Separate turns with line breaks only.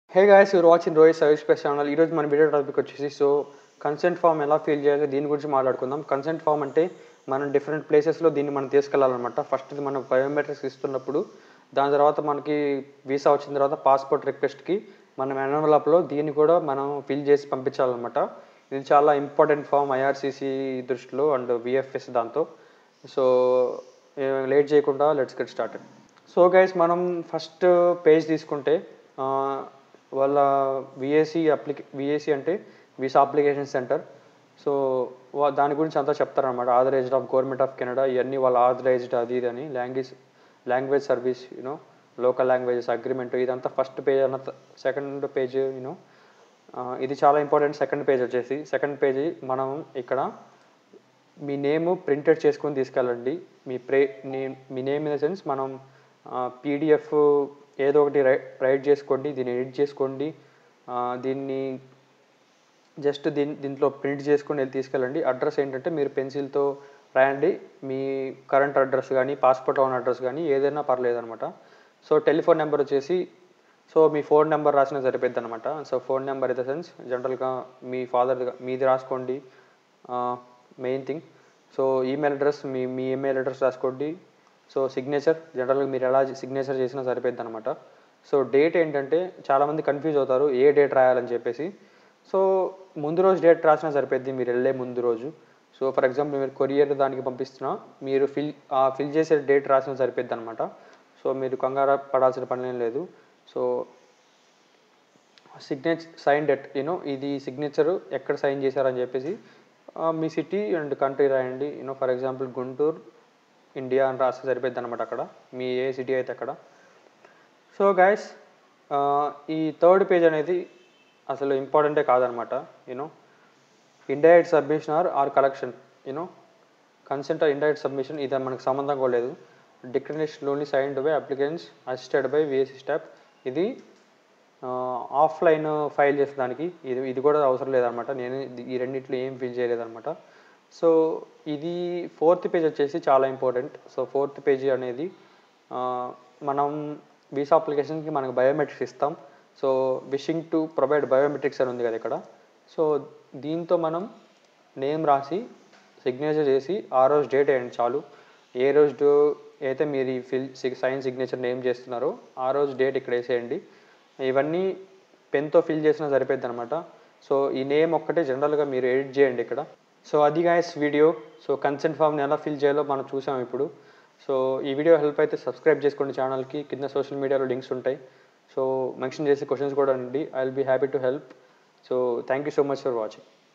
hey guys you're watching Rohit service press channel ఈరోజు మన video topic వచ్చేసి సో కన్సెంట్ ఫామ్ ఎలా ఫిల్ చేయాలి దీని గురించి మాట్లాడుకుందాం కన్సెంట్ ఫామ్ అంటే మనం డిఫరెంట్ ప్లేసెస్లో దీన్ని మనం తీసుకెళ్ళాలన్నమాట ఫస్ట్ ఇది మనం బయోమెట్రిక్స్ ఇస్తున్నప్పుడు దాని తర్వాత మనకి వీసా వచ్చిన తర్వాత పాస్పోర్ట్ రిక్వెస్ట్కి మనం ఎన్వలప్లో దీన్ని కూడా మనం ఫిల్ చేసి పంపించాలన్నమాట ఇది చాలా ఇంపార్టెంట్ ఫామ్ ఐఆర్సీసీ దృష్టిలో అండ్ విఎఫ్ఎస్ దాంతో సో లేట్ చేయకుండా let's get started so guys మనం ఫస్ట్ పేజ్ తీసుకుంటే ఆ, వాళ్ళ విఏసి అప్లికే విఏసి అంటే వీసా అప్లికేషన్ సెంటర్ సో వా- దాని గురించి అంతా చెప్తారనమాట authorized of government of Canada ఇవన్నీ వాళ్ళ ఆథరైజ్డ్ అది ఇది అని language language service you know local languages agreement ఇదంతా ఫస్ట్ పేజ్ అన్న సెకండ్ పేజ్ యూనో ఇది చాలా ఇంపార్టెంట్ సెకండ్ పేజ్ వచ్చేసి సెకండ్ పేజీ మనం ఇక్కడ మీ నేమ్ ప్రింటెడ్ చేసుకొని తీసుకెళ్ళండి మీ ప్రే నే- మీ నేమ్ ఇన్ ద సెన్స్ మనం పీడిఎఫ్ ఏదో ఒకటి రై రైట్ చేసుకోండి దీన్ని ఎడిట్ చేసుకోండి ఆ, దీన్ని జస్ట్ దీని దీంట్లో ప్రింట్ చేసుకొని వెళ్ళి తీసుకెళ్ళండి అడ్రస్ ఏంటంటే మీరు పెన్సిల్తో రాయండి మీ కరెంట్ అడ్రస్ కానీ పాస్పోర్ట్ ఓన్ అడ్రస్ కానీ ఏదైనా పర్లేదు అనమాట సో టెలిఫోన్ నెంబర్ వచ్చేసి సో మీ ఫోన్ నెంబర్ రాసినా సరిపోద్ది అనమాట so phone number in the sense జనరల్గా మీ ఫాదర్ మీది రాసుకోండి main thing so email address మీ మీ ఈమెయిల్ అడ్రస్ రాసుకోండి సో సిగ్నేచర్ జనరల్గా మీరు ఎలా సిగ్నేచర్ చేసినా సరిపోద్ది అనమాట సో డేట్ ఏంటంటే చాలామంది కన్ఫ్యూజ్ అవుతారు ఏ డేట్ రాయాలని చెప్పేసి సో ముందు రోజు డేట్ రాసినా సరిపోద్ది మీరు వెళ్ళే ముందు రోజు సో ఫర్ ఎగ్జాంపుల్ మీరు కొరియర్ దానికి పంపిస్తున్నా మీరు ఫిల్ ఫిల్ చేసే డేట్ రాసినా సరిపోద్ది అనమాట సో మీరు కంగారు పడాల్సిన పని ఏం లేదు so signature sign date you know ఇది సిగ్నేచర్ ఎక్కడ సైన్ చేశారని చెప్పేసి ఆ, మీ సిటీ అండ్ కంట్రీ రాయండి you know for example Guntur India అని రాస్తే సరిపోద్ది అనమాట అక్కడ మీ ఏ సిటీ అయితే అక్కడ సో గైస్ ఈ థర్డ్ పేజ్ అనేది అసలు ఇంపార్టెంటే కాదనమాట you know indirect submission or or collection you know consent or indirect submission ఇది మనకు సంబంధం కూడా లేదు declaration only signed by applicants assisted by VSC staff ఇది ఆఫ్లైన్ ఫైల్ చేసేదానికి ఇది ఇది కూడా అవసరం లేదనమాట నేను ఇది- ఈ రెండిట్లో ఏం ఫిల్ చేయలేదన్నమాట సో ఇది ఫోర్త్ పేజ్ వచ్చేసి చాలా ఇంపార్టెంట్ సో ఫోర్త్ పేజీ అనేది ఆ, మనం వీసా అప్లికేషన్కి మనకు బయోమెట్రిక్స్ ఇస్తాం so wishing to provide biometrics అని ఉంది కదా ఇక్కడ సో దీంతో మనం నేమ్ రాసి సిగ్నేచర్ చేసి ఆ రోజు డేట్ వేయండి చాలు ఏ రోజు అయితే మీరు ఈ ఫిల్ సైన్ సిగ్నేచర్ నేమ్ చేస్తున్నారో ఆ రోజు డేట్ ఇక్కడ వేసేయండి ఇవన్నీ పెన్తో ఫిల్ చేసినా సరిపోద్ది అనమాట సో ఈ నేమ్ ఒక్కటే జనరల్గా మీరు ఎడిట్ చేయండి ఇక్కడ సో అది గాయస్ వీడియో సో కన్సెంట్ ఫామ్ని ఎలా ఫిల్ చేయాలో మనం చూసాం ఇప్పుడు సో ఈ వీడియో హెల్ప్ అయితే సబ్స్క్రైబ్ చేసుకోండి ఛానల్కి కింద సోషల్ మీడియాలో లింక్స్ ఉంటాయి సో మెన్షన్ చేసే క్వశ్చన్స్ కూడా అండి I will be happy to help so thank you so much for watching